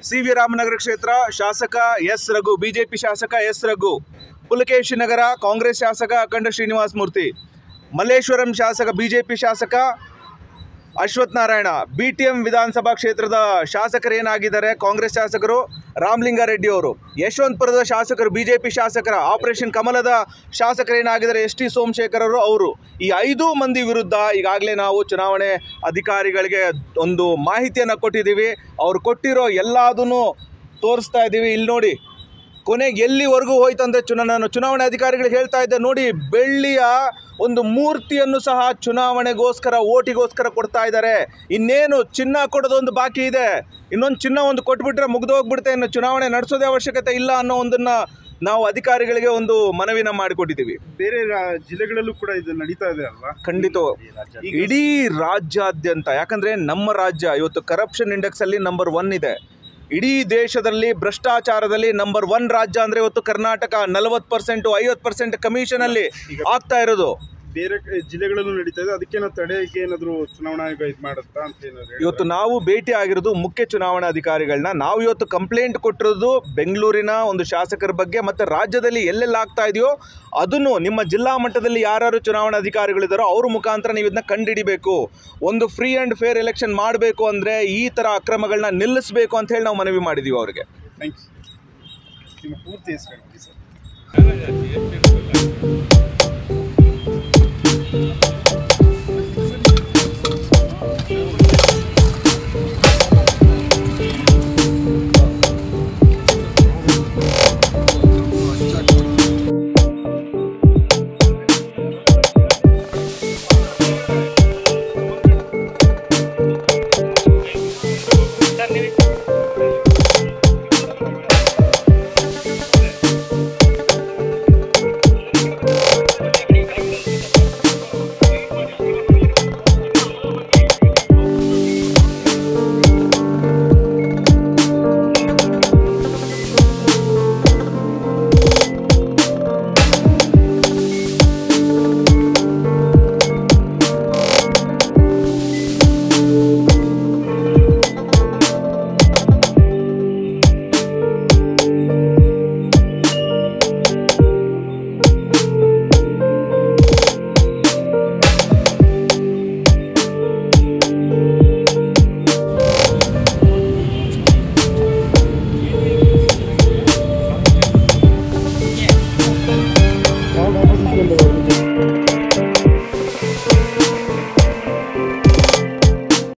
C V Ramanagara ಕ್ಷೇತ್ರ ಶಾಸಕ S Raghu BJP ಶಾಸಕ ಎಸ್ ರಘು ಪುಲಕೇಶಿ ನಗರ ಕಾಂಗ್ರೆಸ್ ಶಾಸಕ ಅಖಂಡ ಶ್ರೀನಿವಾಸ ಮೂರ್ತಿ ಮಲ್ಲೇಶ್ವರಂ ಶಾಸಕ ಬಿಜೆಪಿ ಶಾಸಕ Ashwath Narayana B T M ವಿಧಾನಸಭಾ ಕ್ಷೇತ್ರದ ಶಾಸಕರು ಏನಾಗಿದ್ದಾರೆ ಕಾಂಗ್ರೆಸ್ ಶಾಸಕರು ರಾಮಲಿಂಗಾರೆಡ್ಡಿ ಅವರು ಯಶವಂತಪುರದ ಶಾಸಕರು ಬಿಜೆಪಿ ಶಾಸಕರ ಆಪರೇಷನ್ ಕಮಲದ ಶಾಸಕರು ಏನಾಗಿದ್ದಾರೆ ಎಸ್ ಟಿ ಸೋಮಶೇಖರರು ಅವರು ಈ ಐದು ಮಂದಿ ವಿರುದ್ಧ ಈಗಾಗಲೇ ನಾವು ಚುನಾವಣೆ ಅಧಿಕಾರಿಗಳಿಗೆ ಒಂದು ಮಾಹಿತಿಯನ್ನು ಕೊಟ್ಟಿದ್ದೀವಿ ಅವ್ರು ಕೊಟ್ಟಿರೋ ಎಲ್ಲದನ್ನು ತೋರಿಸ್ತಾ ಇದ್ದೀವಿ ಇಲ್ಲಿ ನೋಡಿ ಕೊನೆಗೆ ಎಲ್ಲಿವರೆಗೂ ಹೋಯ್ತಂದ್ರೆ ಚುನಾ ನಾನು ಚುನಾವಣೆ ಅಧಿಕಾರಿಗಳಿಗೆ ಹೇಳ್ತಾ ಇದ್ದೆ ನೋಡಿ ಬೆಳ್ಳಿಯ ಒಂದು ಮೂರ್ತಿಯನ್ನು ಸಹ ಚುನಾವಣೆಗೋಸ್ಕರ ಓಟಿಗೋಸ್ಕರ ಕೊಡ್ತಾ ಇದ್ದಾರೆ ಇನ್ನೇನು ಚಿನ್ನ ಕೊಡೋದೊಂದು ಬಾಕಿ ಇದೆ ಇನ್ನೊಂದು ಚಿನ್ನ ಒಂದು ಕೊಟ್ಬಿಟ್ರೆ ಮುಗ್ದೋಗ್ಬಿಡುತ್ತೆ ಇನ್ನು ಚುನಾವಣೆ ನಡೆಸೋದೇ ಅವಶ್ಯಕತೆ ಇಲ್ಲ ಅನ್ನೋ ಒಂದನ್ನು ನಾವು ಅಧಿಕಾರಿಗಳಿಗೆ ಒಂದು ಮನವಿನ ಮಾಡಿಕೊಟ್ಟಿದ್ದೀವಿ ಬೇರೆ ರಾ- ಜಿಲ್ಲೆಗಳಲ್ಲೂ ಕೂಡ ಇದು ನಡೀತಾ ಇದೆ ಅಲ್ವಾ ಖಂಡಿತ ಇಡೀ ರಾಜ್ಯಾದ್ಯಂತ ಯಾಕಂದ್ರೆ ನಮ್ಮ ರಾಜ್ಯ ಇವತ್ತು ಕರಪ್ಷನ್ ಇಂಡೆಕ್ಸ್ ಅಲ್ಲಿ ನಂಬರ್ ಒನ್ ಇದೆ ಇಡೀ ದೇಶದಲ್ಲಿ ಭ್ರಷ್ಟಾಚಾರದಲ್ಲಿ ನಂಬರ್ ಒನ್ ರಾಜ್ಯ ಅಂದ್ರೆ ಇವತ್ತು ಕರ್ನಾಟಕ ನಲವತ್ತು ಪರ್ಸೆಂಟ್ ಐವತ್ತು ಪರ್ಸೆಂಟ್ ಕಮಿಷನ್ ಅಲ್ಲಿ ಆಗ್ತಾ ಇರೋದು ಬೇರೆ ಕ- ಜಿಲ್ಲೆಗಳಲ್ಲೂ ನಡೀತಾ ಇದೆ ಅದಕ್ಕೇನೋ ತಡೆಗೆ ಏನಾದ್ರು ಚುನಾವಣಾ ಆಯೋಗ ಇದು ಮಾಡುತ್ತಾ ಅಂತ ಏನಾದ್ರು ಹೇಳಿದ್ರಾ? ಇವತ್ತು ನಾವು ಭೇಟಿ ಆಗಿರೋದು ಮುಖ್ಯ ಚುನಾವಣಾಧಿಕಾರಿಗಳನ್ನ ನಾವು ಇವತ್ತು ಕಂಪ್ಲೇಂಟ್ ಕೊಟ್ಟಿರೋದು ಬೆಂಗಳೂರಿನ ಒಂದು ಶಾಸಕರ ಬಗ್ಗೆ ಮತ್ತು ರಾಜ್ಯದಲ್ಲಿ ಎಲ್ಲೆಲ್ಲಿ ಆಗ್ತಾ ಇದೆಯೋ ಅದನ್ನು ನಿಮ್ಮ ಜಿಲ್ಲಾ ಮಟ್ಟದಲ್ಲಿ ಯಾರ್ಯಾರು ಚುನಾವಣಾಧಿಕಾರಿಗಳಿದ್ದಾರೋ ಅವ್ರ ಮುಖಾಂತರ ನೀವು ಇದನ್ನ ಕಂಡುಹಿಡಿಬೇಕು ಒಂದು ಫ್ರೀ ಆ್ಯಂಡ್ ಫೇರ್ ಎಲೆಕ್ಷನ್ ಮಾಡಬೇಕು ಅಂದರೆ ಈ ಥರ ಅಕ್ರಮಗಳನ್ನ ನಿಲ್ಲಿಸಬೇಕು ಅಂತ ಹೇಳಿ ನಾವು ಮನವಿ ಮಾಡಿದ್ದೀವಿ ಅವರಿಗೆ ಥ್ಯಾಂಕ್ ಯು ನಿಮ್ಮ ಪೂರ್ತಿ ಹೆಸರು ಹೇಳಿ ಸರ್